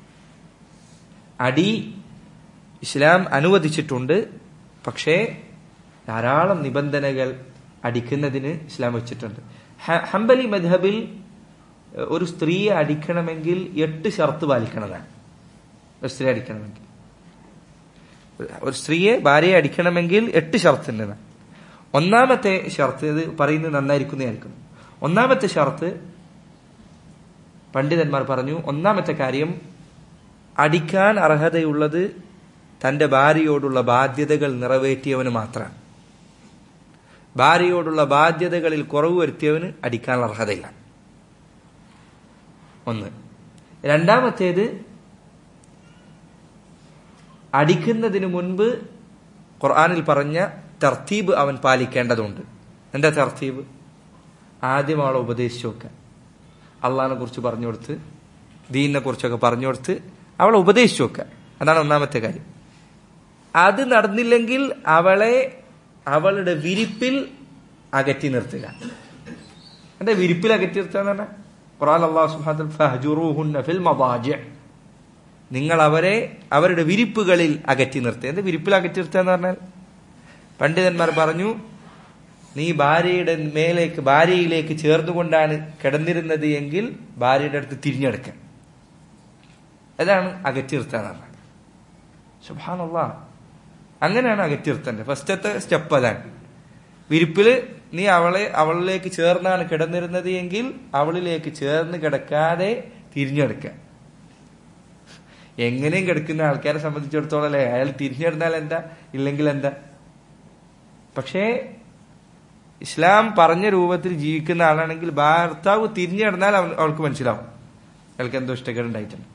അടി ഇസ്ലാം അനുവദിച്ചിട്ടുണ്ട് പക്ഷേ ധാരാളം നിബന്ധനകൾ അടിക്കുന്നതിന് ഇസ്ലാം വെച്ചിട്ടുണ്ട് ഹ- ഹംബലി മദ്ഹബിൽ ഏഹ്, ഒരു സ്ത്രീയെ അടിക്കണമെങ്കിൽ എട്ട് ഷർത്ത് പാലിക്കണതാണ് ഒരു സ്ത്രീ അടിക്കണമെങ്കിൽ ഒരു സ്ത്രീയെ ഭാര്യയെ അടിക്കണമെങ്കിൽ എട്ട് ഷർത്ത് ഉണ്ടെന്ന് ഒന്നാമത്തെ ഷർത്ത് ഇത് പറയുന്നത് നന്നായിരിക്കുന്നതായിരിക്കും ഒന്നാമത്തെ ഷർത്ത് പണ്ഡിതന്മാർ പറഞ്ഞു ഒന്നാമത്തെ കാര്യം അടിക്കാൻ അർഹതയുള്ളത് തന്റെ ഭാര്യയോടുള്ള ബാധ്യതകൾ നിറവേറ്റിയവന് മാത്രമാണ് ഭാര്യയോടുള്ള ബാധ്യതകളിൽ കുറവ് വരുത്തിയവന് അടിക്കാനുള്ള അർഹതയില്ല ഒന്ന് രണ്ടാമത്തേത് അടിക്കുന്നതിന് മുൻപ് ഖുർആനിൽ പറഞ്ഞ തർത്തീബ് അവൻ പാലിക്കേണ്ടതുണ്ട് എന്താ തർത്തീബ് ആദ്യം അവളെ ഉപദേശിച്ചു നോക്കുക അള്ളഹാനെ കുറിച്ച് പറഞ്ഞു കൊടുത്ത് ദീനിനെ കുറിച്ചൊക്കെ പറഞ്ഞു കൊടുത്ത് അവളെ ഉപദേശിച്ചു നോക്കുക അതാണ് ഒന്നാമത്തെ കാര്യം അത് നടന്നില്ലെങ്കിൽ അവളെ അവളുടെ വിരിപ്പിൽ അകറ്റി നിർത്തുക എന്താ വിരിപ്പിൽ അകറ്റി നിർത്തുക എന്ന് പറഞ്ഞാൽ ഖുറാൻ അള്ളാഹു സുബ്ഹാനഹു ഫഹ്ജുറൂഹുന്ന ഫിൽ മദാജി നിങ്ങൾ അവരെ അവരുടെ വിരിപ്പുകളിൽ അകറ്റി നിർത്തുക എന്താ വിരിപ്പിൽ അകറ്റി നിർത്തുക എന്ന് പറഞ്ഞാൽ പണ്ഡിതന്മാർ പറഞ്ഞു നീ ഭാര്യയുടെ മേലേക്ക് ഭാര്യയിലേക്ക് ചേർന്നുകൊണ്ടാണ് കിടന്നിരുന്നത് എങ്കിൽ ഭാര്യയുടെ അടുത്ത് തിരിഞ്ഞെടുക്കാൻ അതാണ് അകറ്റി നിർത്തുക എന്ന് പറഞ്ഞാൽ സുബാനുള്ള അങ്ങനെയാണ് അകറ്റി നിർത്തേണ്ടത് ഫസ്റ്റത്തെ സ്റ്റെപ്പ് അതാണ് വിരിപ്പില് നീ അവളെ അവളിലേക്ക് ചേർന്നാണ് കിടന്നിരുന്നത് എങ്കിൽ അവളിലേക്ക് ചേർന്ന് കിടക്കാതെ തിരിഞ്ഞെടുക്കുക എങ്ങനെയും കിടക്കുന്ന ആൾക്കാരെ സംബന്ധിച്ചിടത്തോളം അല്ലേ അയാൾ തിരിഞ്ഞെടുത്താൽ എന്താ ഇല്ലെങ്കിൽ എന്താ പക്ഷേ ഇസ്ലാം പറഞ്ഞ രൂപത്തിൽ ജീവിക്കുന്ന ആളാണെങ്കിൽ ഭർത്താവ് തിരിഞ്ഞിടന്നാൽ അവൻ അവൾക്ക് മനസ്സിലാവും അയാൾക്ക് എന്തോ ഇഷ്ടക്കേട് ഉണ്ടായിട്ടുണ്ട്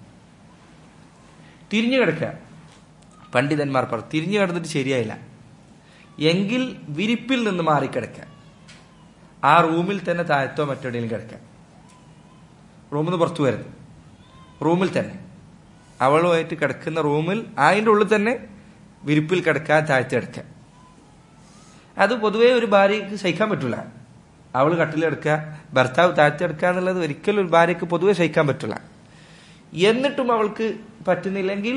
തിരിഞ്ഞു കിടക്കുക പണ്ഡിതന്മാർ പറഞ്ഞു തിരിഞ്ഞു കിടന്നിട്ട് ശരിയായില്ല എങ്കിൽ വിരിപ്പിൽ നിന്ന് മാറിക്കിടക്കുക ആ റൂമിൽ തന്നെ താഴത്തോ മറ്റെവിടെയും കിടക്കുക റൂമിൽ നിന്ന് പുറത്തു വരുന്നത് റൂമിൽ തന്നെ അവളുമായിട്ട് കിടക്കുന്ന റൂമിൽ അതിൻ്റെ ഉള്ളിൽ തന്നെ വിരിപ്പിൽ കിടക്കാൻ താഴ്ത്തി കിടക്കുക അത് പൊതുവേ ഒരു ഭാര്യയ്ക്ക് സഹിക്കാൻ പറ്റില്ല അവൾ കട്ടിലെടുക്കുക ഭർത്താവ് താഴ്ത്തിയെടുക്കുക എന്നുള്ളത് ഒരിക്കലും ഒരു ഭാര്യയ്ക്ക് പൊതുവെ സഹിക്കാൻ പറ്റില്ല എന്നിട്ടും അവൾക്ക് പറ്റുന്നില്ലെങ്കിൽ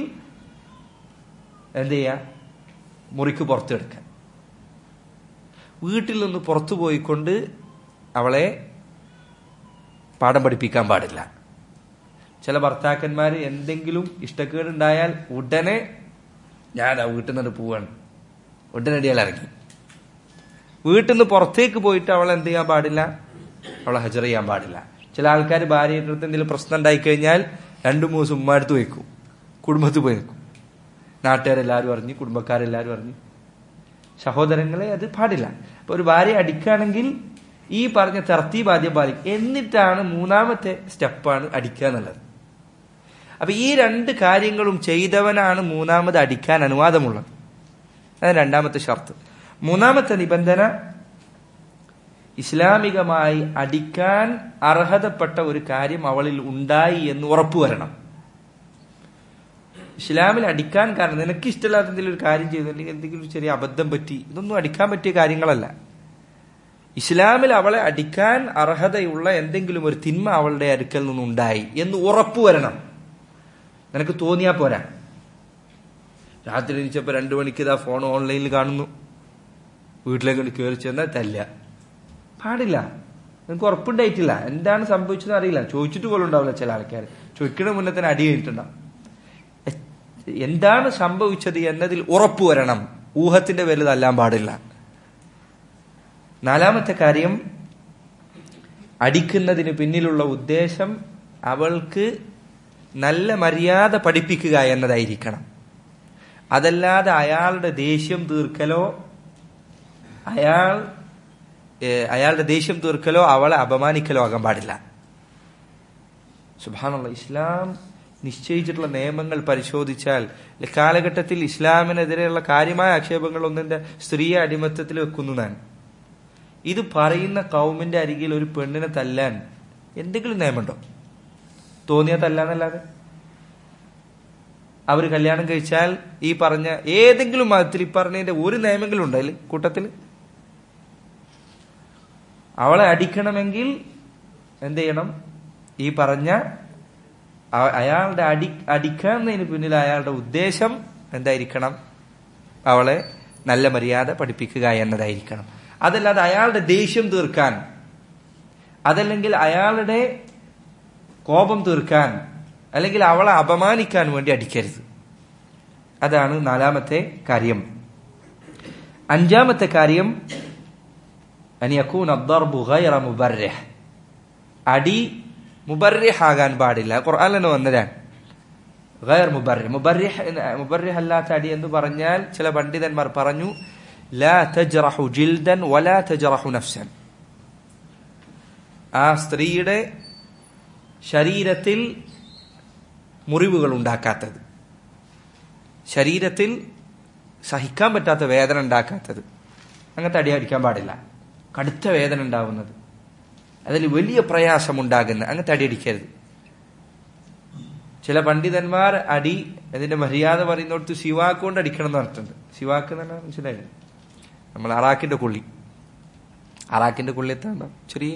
എന്ത് ചെയ്യുക മുറിക്ക് പുറത്തെടുക്കുക വീട്ടിൽ നിന്ന് പുറത്തു പോയിക്കൊണ്ട് അവളെ പാഠം പഠിപ്പിക്കാൻ പാടില്ല ചില ഭർത്താക്കന്മാർ എന്തെങ്കിലും ഇഷ്ടക്കേടുണ്ടായാൽ ഉടനെ ഞാൻ ആ വീട്ടിൽ നിന്ന് പോവാണ് ഉടനടിയാൽ ഇറങ്ങി വീട്ടിൽ നിന്ന് പുറത്തേക്ക് പോയിട്ട് അവൾ എന്ത് ചെയ്യാൻ പാടില്ല അവളെ ഹജർ ചെയ്യാൻ പാടില്ല ചില ആൾക്കാർ ഭാര്യയുടെ അടുത്ത് എന്തെങ്കിലും പ്രശ്നം ഉണ്ടായി കഴിഞ്ഞാൽ രണ്ടു മൂന്ന് ദിവസം ഉമ്മ അടുത്ത് വയ്ക്കും കുടുംബത്തിൽ പോയി നിൽക്കും നാട്ടുകാരെല്ലാവരും അറിഞ്ഞ് കുടുംബക്കാരെല്ലാവരും അറിഞ്ഞ് സഹോദരങ്ങളെ അത് പാടില്ല അപ്പൊ ഒരു ഭാര്യ അടിക്കുകയാണെങ്കിൽ ഈ പറഞ്ഞ തർത്തീബ് ആദ്യം പാലിക്കും എന്നിട്ടാണ് മൂന്നാമത്തെ സ്റ്റെപ്പാണ് അടിക്കുക എന്നുള്ളത് അപ്പൊ ഈ രണ്ട് കാര്യങ്ങളും ചെയ്തവനാണ് മൂന്നാമത് അടിക്കാൻ അനുവാദമുള്ളത് അത് രണ്ടാമത്തെ ഷർത്ത് മൂന്നാമത്തെ നിബന്ധന ഇസ്ലാമികമായി അടിക്കാൻ അർഹതപ്പെട്ട ഒരു കാര്യം അവളിൽ ഉണ്ടായി എന്ന് ഉറപ്പുവരണം ഇസ്ലാമിൽ അടിക്കാൻ കാരണം നിനക്ക് ഇഷ്ടമില്ലാത്ത എന്തെങ്കിലും ഒരു കാര്യം ചെയ്തു അല്ലെങ്കിൽ എന്തെങ്കിലും ഒരു ചെറിയ അബദ്ധം പറ്റി ഇതൊന്നും അടിക്കാൻ പറ്റിയ കാര്യങ്ങളല്ല ഇസ്ലാമിൽ അവളെ അടിക്കാൻ അർഹതയുള്ള എന്തെങ്കിലും ഒരു തിന്മ അവളുടെ അടുക്കൽ നിന്നുണ്ടായി എന്ന് ഉറപ്പുവരണം നിനക്ക് തോന്നിയാ പോരാ രാത്രി എണീച്ചപ്പോ രണ്ടു മണിക്ക് ഇതാ ഫോൺ ഓൺലൈനിൽ കാണുന്നു വീട്ടിലേക്ക് കയറി ചെന്നാൽ തല്ല പാടില്ല നിനക്ക് ഉറപ്പുണ്ടായിട്ടില്ല എന്താണ് സംഭവിച്ചതെന്ന് അറിയില്ല ചോദിച്ചിട്ട് പോലും ഉണ്ടാവില്ല ചില ആൾക്കാർ ചോദിക്കണ മുന്നേ തന്നെ അടി കഴിഞ്ഞിട്ടുണ്ടാവും എന്താണ് സംഭവിച്ചത് എന്നതിൽ ഉറപ്പു വരണം ഊഹത്തിന്റെ പേരിൽ തല്ലാൻ പാടില്ല നാലാമത്തെ കാര്യം അടിക്കുന്നതിന് പിന്നിലുള്ള ഉദ്ദേശം അവൾക്ക് നല്ല മര്യാദ പഠിപ്പിക്കുക എന്നതായിരിക്കണം അതല്ലാതെ അയാളുടെ ദേഷ്യം തീർക്കലോ അയാൾ അയാളുടെ ദേഷ്യം തീർക്കലോ അവളെ അപമാനിക്കലോ ആകാൻ പാടില്ല സുബാനുള്ള ഇസ്ലാം നിശ്ചയിച്ചിട്ടുള്ള നിയമങ്ങൾ പരിശോധിച്ചാൽ കാലഘട്ടത്തിൽ ഇസ്ലാമിനെതിരെയുള്ള കാര്യമായ ആക്ഷേപങ്ങൾ ഒന്നിന്റെ സ്ത്രീയെ അടിമത്തത്തിൽ വെക്കുന്നു ഞാൻ ഇത് പറയുന്ന കൗമിന്റെ അരികിൽ ഒരു പെണ്ണിനെ തല്ലാൻ എന്തെങ്കിലും നിയമമുണ്ടോ തോന്നിയ തല്ലാന്നല്ലാതെ അവർ കല്യാണം കഴിച്ചാൽ ഈ പറഞ്ഞ ഏതെങ്കിലും മതത്തിൽ ഈ പറഞ്ഞതിന്റെ ഒരു നിയമങ്ങളും ഉണ്ടോ അതിൽ കൂട്ടത്തിൽ അവളെ അടിക്കണമെങ്കിൽ എന്ത് ചെയ്യണം ഈ പറഞ്ഞ അയാളുടെ അടി അടിക്കുന്നതിന് പിന്നിൽ അയാളുടെ ഉദ്ദേശം എന്തായിരിക്കണം അവളെ നല്ല മര്യാദ പഠിപ്പിക്കുക എന്നതായിരിക്കണം അതല്ലാതെ അയാളുടെ ദേഷ്യം തീർക്കാൻ അതല്ലെങ്കിൽ അയാളുടെ കോപം തീർക്കാൻ അല്ലെങ്കിൽ അവളെ അപമാനിക്കാൻ വേണ്ടി അടിക്കരുത് അതാണ് നാലാമത്തെ കാര്യം അഞ്ചാമത്തെ കാര്യം അനിയക്കൂൻ മുബർരഹ് അടി മുബർരഹ് ആകാൻ പാടില്ല ഖുർആാനിന് വന്നതാണ് ഗൈർ മുബർരി മുബർരിഹ് മുബർരിഹ് അല്ലാത്ത അടി എന്ന് പറഞ്ഞാൽ ചില പണ്ഡിതന്മാർ പറഞ്ഞു ലാ തജ്റഹു ജിൽദൻ വലാ തജ്റഹു നഫ്സൻ ആ സ്ത്രീയുടെ ശരീരത്തിൽ മുറിവുകൾ ഉണ്ടാക്കാത്തത് ശരീരത്തിൽ സഹിക്കാൻ പറ്റാത്ത വേദന ഉണ്ടാക്കാത്തത് അങ്ങനത്തെ അടി അടിക്കാൻ പാടില്ല കടുത്ത വേദന ഉണ്ടാവുന്നത് അതിൽ വലിയ പ്രയാസം ഉണ്ടാകുന്ന അങ്ങനത്തെ അടി അടിക്കരുത് ചില പണ്ഡിതന്മാർ അടി അതിന്റെ മര്യാദ പറയുന്നിടത്ത് ശിവാക്ക് കൊണ്ട് അടിക്കണം എന്ന് പറഞ്ഞിട്ടുണ്ട് ശിവാക്ക് എന്ന് പറഞ്ഞാൽ മനസ്സിലായില്ലേ നമ്മൾ അറാക്കിന്റെ കുള്ളി അറാക്കിന്റെ കുള്ളി എത്താണ്ട ചെറിയ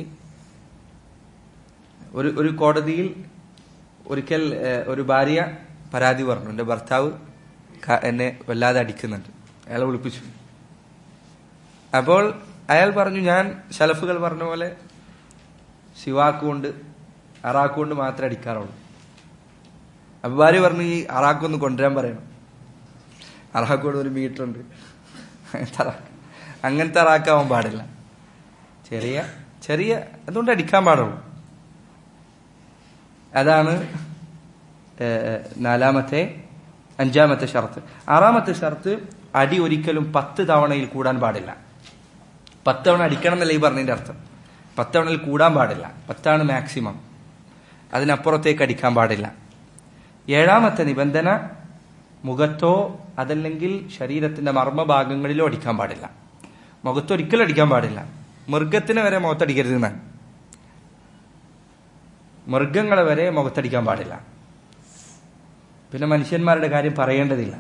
ഒരു ഒരു കോടതിയിൽ ഒരിക്കൽ ഏഹ്, ഒരു ഭാര്യ പരാതി പറഞ്ഞു എന്റെ ഭർത്താവ് ക- എന്നെ വല്ലാതെ അടിക്കുന്നുണ്ട് അയാളെ വിളിപ്പിച്ചു അപ്പോൾ അയാൾ പറഞ്ഞു ഞാൻ ശലഫുകൾ പറഞ്ഞ പോലെ ശിവാക്ക് കൊണ്ട് അറാക്ക് കൊണ്ട് മാത്രമേ അടിക്കാറുള്ളൂ അപ്പൊ ഭാര്യ പറഞ്ഞു ഈ അറാക്കൊന്ന് കൊണ്ടുവരാൻ പറയണം അറാക്കോട് ഒരു മീറ്റർ ഉണ്ട് അങ്ങനത്തെ അറാക്ക് അങ്ങനത്തെ അറാക്കാവാൻ പാടില്ല ചെറിയ ചെറിയ അതുകൊണ്ട് അടിക്കാൻ പാടുള്ളൂ അതാണ് ഏഹ്, നാലാമത്തെ അഞ്ചാമത്തെ ഷർത്ത് ആറാമത്തെ ഷർത്ത് അടി ഒരിക്കലും പത്ത് തവണയിൽ കൂടാൻ പാടില്ല പത്ത് തവണ അടിക്കണം എന്നല്ല ഈ പറഞ്ഞതിന്റെ അർത്ഥം പത്ത് തവണയിൽ കൂടാൻ പാടില്ല പത്താണ് മാക്സിമം അതിനപ്പുറത്തേക്ക് അടിക്കാൻ പാടില്ല ഏഴാമത്തെ നിബന്ധന മുഖത്തോ അതല്ലെങ്കിൽ ശരീരത്തിന്റെ മർമ്മഭാഗങ്ങളിലോ അടിക്കാൻ പാടില്ല മുഖത്ത് ഒരിക്കലും അടിക്കാൻ പാടില്ല മൃഗത്തിന് വരെ മുഖത്തടിക്കരുത് എന്നാണ് മൃഗങ്ങളെ വരെ മുഖത്തടിക്കാൻ പാടില്ല പിന്നെ മനുഷ്യന്മാരുടെ കാര്യം പറയേണ്ടതില്ല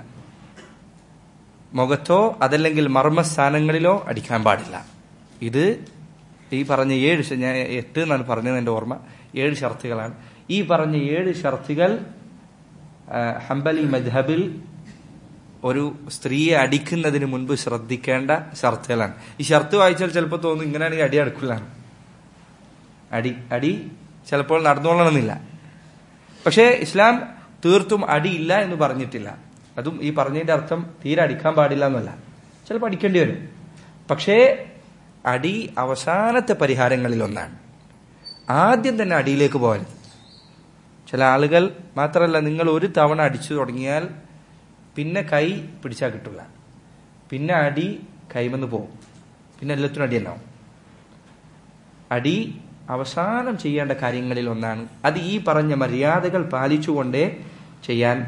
മുഖത്തോ അതല്ലെങ്കിൽ മർമ്മസ്ഥാനങ്ങളിലോ അടിക്കാൻ പാടില്ല ഇത് ഈ പറഞ്ഞ ഏഴ് ശ- ഞാൻ എട്ട് എന്നാണ് പറഞ്ഞത് എന്റെ ഓർമ്മ ഏഴ് ഷർത്തുകളാണ് ഈ പറഞ്ഞ ഏഴ് ഷർത്തുകൾ ആ, ഹംബലി മദ്ഹബിൽ ഒരു സ്ത്രീയെ അടിക്കുന്നതിന് മുൻപ് ശ്രദ്ധിക്കേണ്ട ഷർത്തുകളാണ് ഈ ഷർത്ത് വായിച്ചാൽ ചിലപ്പോൾ തോന്നും ഇങ്ങനെയാണെങ്കിൽ അടി അടുക്കില്ലാണ് അടി അടി ചിലപ്പോൾ നടന്നോളണമെന്നില്ല പക്ഷേ ഇസ്ലാം തീർത്തും അടിയില്ല എന്ന് പറഞ്ഞിട്ടില്ല അതും ഈ പറഞ്ഞതിന്റെ അർത്ഥം തീരെ അടിക്കാൻ പാടില്ല എന്നല്ല ചിലപ്പോൾ അടിക്കേണ്ടി വരും പക്ഷേ അടി അവസാനത്തെ പരിഹാരങ്ങളിൽ ഒന്നാണ് ആദ്യം തന്നെ അടിയിലേക്ക് പോകരുത് ചില ആളുകൾ മാത്രമല്ല നിങ്ങൾ ഒരു തവണ അടിച്ചു തുടങ്ങിയാൽ പിന്നെ കൈ പിടിച്ചാൽ കിട്ടില്ല പിന്നെ അടി കൈമെന്ന് പോകും പിന്നെ എല്ലാത്തിനും അടി തന്നെ ആവും അടി അവസാനം ചെയ്യേണ്ട കാര്യങ്ങളിൽ ഒന്നാണ് അത് ഈ പറഞ്ഞ മര്യാദകൾ പാലിച്ചുകൊണ്ടേ ചെയ്യാൻ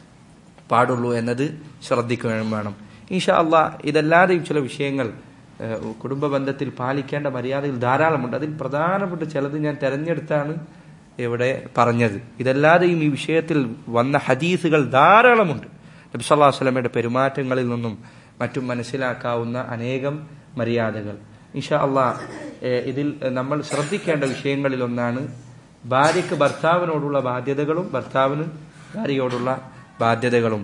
പാടുള്ളൂ എന്നത് ശ്രദ്ധിക്കുകയും വേണം ഈഷാ അള്ളാ ഇതല്ലാതെയും ചില വിഷയങ്ങൾ ഏഹ്, കുടുംബ ബന്ധത്തിൽ പാലിക്കേണ്ട മര്യാദകൾ ധാരാളമുണ്ട് അതിൽ പ്രധാനപ്പെട്ട ചിലത് ഞാൻ തെരഞ്ഞെടുത്താണ് ഇവിടെ പറഞ്ഞത് ഇതല്ലാതെയും ഈ വിഷയത്തിൽ വന്ന ഹദീസുകൾ ധാരാളമുണ്ട് നബി സല്ലല്ലാഹു അലൈഹി വസല്ലമയുടെ പെരുമാറ്റങ്ങളിൽ നിന്നും മറ്റും മനസ്സിലാക്കാവുന്ന അനേകം മര്യാദകൾ ഇൻഷാ അള്ളാ ഏഹ്, ഇതിൽ നമ്മൾ ശ്രദ്ധിക്കേണ്ട വിഷയങ്ങളിൽ ഒന്നാണ് ഭാര്യയ്ക്ക് ഭർത്താവിനോടുള്ള ബാധ്യതകളും ഭർത്താവിന് ഭാര്യയോടുള്ള ബാധ്യതകളും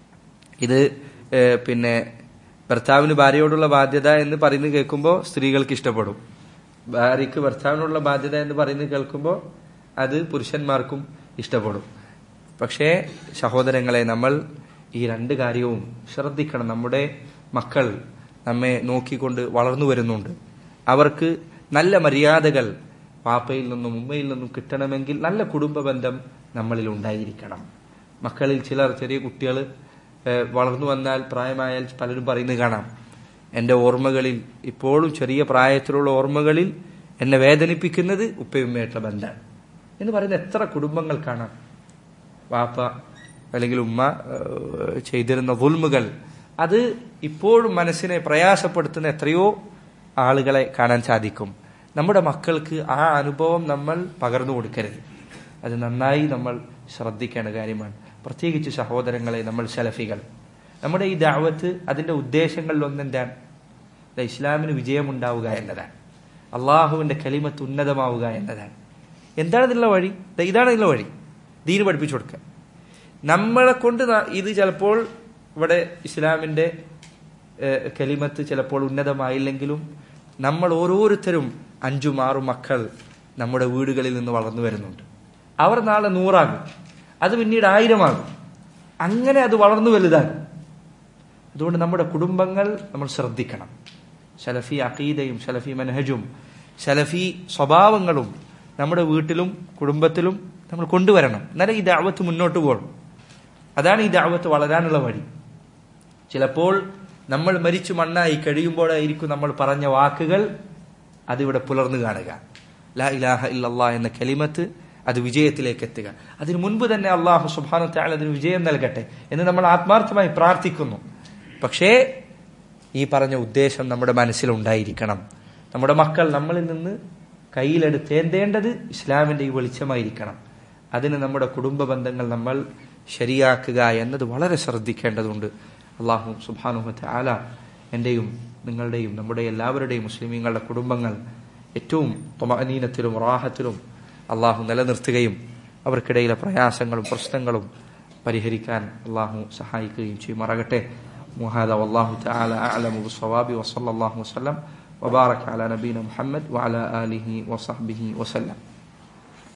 ഇത് ഏഹ്, പിന്നെ ഭർത്താവിന് ഭാര്യയോടുള്ള ബാധ്യത എന്ന് പറയുന്നത് കേൾക്കുമ്പോൾ സ്ത്രീകൾക്ക് ഇഷ്ടപ്പെടും ഭാര്യയ്ക്ക് ഭർത്താവിനോടുള്ള ബാധ്യത എന്ന് പറയുന്നത് കേൾക്കുമ്പോൾ അത് പുരുഷന്മാർക്കും ഇഷ്ടപ്പെടും പക്ഷേ സഹോദരങ്ങളെ നമ്മൾ ഈ രണ്ട് കാര്യവും ശ്രദ്ധിക്കണം നമ്മുടെ മക്കൾ നമ്മെ നോക്കിക്കൊണ്ട് വളർന്നു വരുന്നുണ്ട് അവർക്ക് നല്ല മര്യാദകൾ പാപ്പയിൽ നിന്നും ഉമ്മയിൽ നിന്നും കിട്ടണമെങ്കിൽ നല്ല കുടുംബ ബന്ധം നമ്മളിൽ ഉണ്ടായിരിക്കണം മക്കളിൽ ചിലർ ചെറിയ കുട്ടികൾ വളർന്നു വന്നാൽ പ്രായമായാൽ പലരും പറയുന്നത് കാണാം എൻ്റെ ഓർമ്മകളിൽ ഇപ്പോഴും ചെറിയ പ്രായത്തിലുള്ള ഓർമ്മകളിൽ എന്നെ വേദനിപ്പിക്കുന്നത് ഉപ്പയുമ്മയായിട്ടുള്ള ബന്ധമാണ് എന്ന് പറയുന്ന എത്ര കുടുംബങ്ങൾ കാണാം വാപ്പ അല്ലെങ്കിൽ ഉമ്മ ഏഹ്, ചെയ്തിരുന്ന ദുൽമുകൾ അത് ഇപ്പോഴും മനസ്സിനെ പ്രയാസപ്പെടുത്തുന്ന എത്രയോ ആളുകളെ കാണാൻ സാധിക്കും നമ്മുടെ മക്കൾക്ക് ആ അനുഭവം നമ്മൾ പകർന്നു കൊടുക്കരുത് അത് നന്നായി നമ്മൾ ശ്രദ്ധിക്കേണ്ട കാര്യമാണ് പ്രത്യേകിച്ച് സഹോദരങ്ങളെ നമ്മൾ സലഫികൾ നമ്മുടെ ഈ ദാവത്ത് അതിന്റെ ഉദ്ദേശങ്ങളിൽ ഒന്നെന്താണ് ദാ ഇസ്ലാമിന് വിജയമുണ്ടാവുക എന്നതാണ് അള്ളാഹുവിന്റെ കലിമത്ത് ഉന്നതമാവുക എന്നതാണ് എന്താണ് ഇതിനുള്ള വഴി ദാ ഇതാണ് ഇതിനുള്ള വഴി ദീന് പഠിപ്പിച്ചു കൊടുക്കുക നമ്മളെ കൊണ്ട് ന- ഇത് ചിലപ്പോൾ ഇവിടെ ഇസ്ലാമിന്റെ ഏഹ്, കലിമത്ത് ചിലപ്പോൾ ഉന്നതമായില്ലെങ്കിലും നമ്മൾ ഓരോരുത്തരും അഞ്ചും ആറും മക്കൾ നമ്മുടെ വീടുകളിൽ നിന്ന് വളർന്നു വരുന്നുണ്ട് അവർ നാളെ നൂറാകും അത് പിന്നീട് ആയിരമാകും അങ്ങനെ അത് വളർന്നു വലുതാകും അതുകൊണ്ട് നമ്മുടെ കുടുംബങ്ങൾ നമ്മൾ ശ്രദ്ധിക്കണം സലഫി അഖീദയും സലഫി മനഹജും സലഫി സ്വഭാവങ്ങളും നമ്മുടെ വീട്ടിലും കുടുംബത്തിലും നമ്മൾ കൊണ്ടുവരണം എന്നാലേ ഈ ദാവത്ത് മുന്നോട്ട് പോകണം അതാണ് ഈ ദാവത്ത് വളരാനുള്ള വഴി ചിലപ്പോൾ നമ്മൾ മരിച്ചു മണ്ണായി കഴിയുമ്പോഴായിരിക്കും നമ്മൾ പറഞ്ഞ വാക്കുകൾ അതിവിടെ പുലർന്നു കാണുക ലാ ഇലാഹ ഇല്ലല്ലാ എന്ന കലിമത്ത് അത് വിജയത്തിലേക്ക് എത്തുക അതിനു മുൻപ് തന്നെ അള്ളാഹു സുബാനു താല അതിന് വിജയം നൽകട്ടെ എന്ന് നമ്മൾ ആത്മാർത്ഥമായി പ്രാർത്ഥിക്കുന്നു പക്ഷേ ഈ പറഞ്ഞ ഉദ്ദേശം നമ്മുടെ മനസ്സിലുണ്ടായിരിക്കണം നമ്മുടെ മക്കൾ നമ്മളിൽ നിന്ന് കയ്യിലെടുത്തേന്തേണ്ടത് ഇസ്ലാമിന്റെ ഈ വെളിച്ചമായിരിക്കണം അതിന് നമ്മുടെ കുടുംബ ബന്ധങ്ങൾ നമ്മൾ ശരിയാക്കുക എന്നത് വളരെ ശ്രദ്ധിക്കേണ്ടതുണ്ട് അള്ളാഹു സുബാനുഹത്ത് ആല എന്റെയും നിങ്ങളുടെയും നമ്മുടെ എല്ലാവരുടെയും മുസ്ലിമീങ്ങളുടെ കുടുംബങ്ങൾ ഏറ്റവും തൊമനീനത്തിലും റാഹത്തിലും അള്ളാഹു നിലനിർത്തുകയും അവർക്കിടയിലെ പ്രയാസങ്ങളും പ്രശ്നങ്ങളും പരിഹരിക്കാൻ അള്ളാഹു സഹായിക്കുകയും ചെയ്യുമാറാകട്ടെ وهذا والله تعالى أعلم بالصواب وصلى الله وسلم وبارك على نبينا محمد وعلى آله وصحبه وسلم